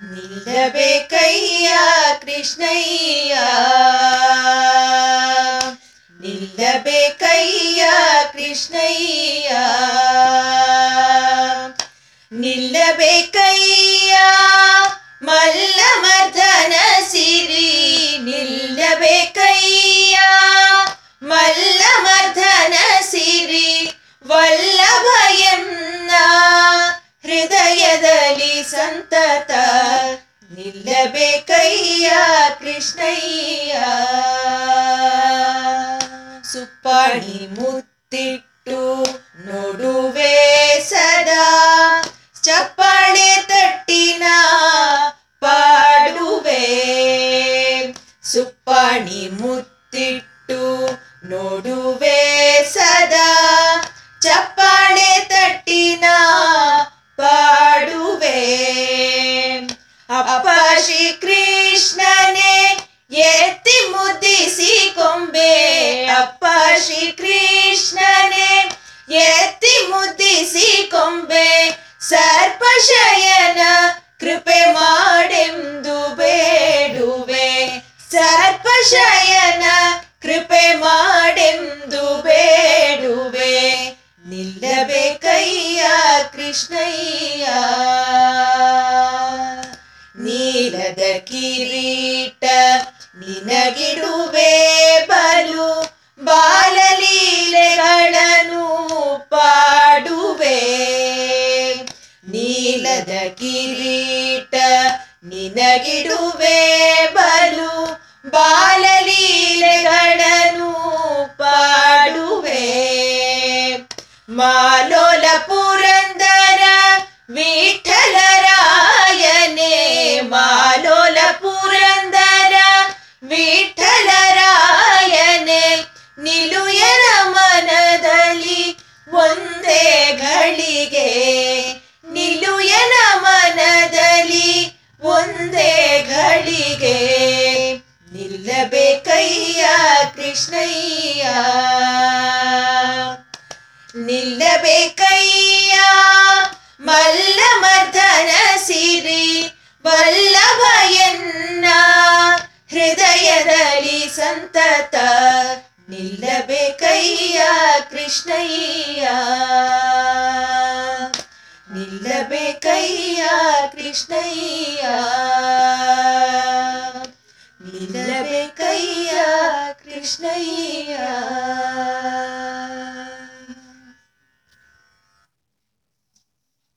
ನಿಲ್ಲಬೇಕಯ್ಯ ಕೃಷ್ಣಯ್ಯ ನಿಲ್ಲಬೇಕಯ್ಯ ಕೃಷ್ಣಯ್ಯ ನಿಲ್ಲಬೇಕಯ್ಯ ಮಲ್ಲಮರ್ದನ ಸಿರಿ ನಿಲ್ಲಬೇಕಯ್ಯ ಮಲ್ಲಮರ್ದನ ಸಿರಿ ವಲ್ಲಭಯನ್ನ ಹೃದಯದಲ್ಲಿ ಸಂತತ ನಿಲ್ಲಬೇಕಯ್ಯ ಕೃಷ್ಣಯ್ಯ ಸುಪ್ಪಾಣಿ ಮುತ್ತಿಟ್ಟು ನೋಡುವೆ ಸದಾ ಚಪ್ಪಾಳೆ ತಟ್ಟಿನ ಪಾಡುವೆ ಸುಪ್ಪಾಣಿ ಮುತ್ತಿಟ್ಟು ನೋಡುವೆ ಸದಾ ಚಪ್ಪಾಳೆ ತಟ್ಟಿನ ಪಾಡುವೆ ಅಪ್ಪ ಶ್ರೀ ಕೃಷ್ಣನೇ ಎತ್ತಿ ಮುದ್ದಿಸಿ ಕೊಂಬೆ ಅಪ್ಪ ಶ್ರೀ ಕೃಷ್ಣನೇ ಎತ್ತಿ ಮುದ್ದಿಸಿ ಕೊಂಬೆ ಸರ್ಪಶಯನ ಕೃಪೆ ಮಾಡೆಂದು ಬೇಡುವೆ ಸರ್ಪಶಯನ ಕೃಪೆ ಮಾಡೆಂದು ಬೇಡುವೆ ನಿಲ್ಲಬೇಕಯ್ಯ ಕೃಷ್ಣಯ್ಯ ನೀಲದ ಕಿರೀಟ ನಿನಗಿಡುವೆ ಬಲು ಬಾಲಲೀಲೆಗಳನ್ನು ಪಾಡುವೆ ನೀಲದ ಕಿರೀಟ ನಿನಗಿಡುವೆ ಬಲು ಬಾಲಲೀಲೆಗಳನ್ನು ಪಾಡುವೆ ಮಾಲೋಲ ಪುರಂದರ ವಿಠಲರಾಯನೇ ಮಾಲೋಲ ಪುರಂದರ ವಿಠಲರಾಯನೇ ನಿಲುಯನ ಮನದಲ್ಲಿ ಒಂದೇ ಘಳಿಗೆ ನಿಲುಯನ ಮನದಲ್ಲಿ ಒಂದೇ ಘಳಿಗೆ ನಿಲ್ಲಬೇಕಯ್ಯ ಕೃಷ್ಣಯ್ಯ ನಿಲ್ಲಬೇಕಯ್ಯ ಮಲ್ಲಮರ್ದನ ಸಿರಿ ವಲ್ಲಭಯನ್ನ ಹೃದಯದಲ್ಲಿ ಸಂತತ ನಿಲ್ಲಬೇಕಯ್ಯ ಕೃಷ್ಣಯ್ಯ ನಿಲ್ಲಬೇಕಯ್ಯ ಕೃಷ್ಣಯ್ಯ ನಿಲ್ಲಬೇಕಯ್ಯ ಕೃಷ್ಣಯ್ಯ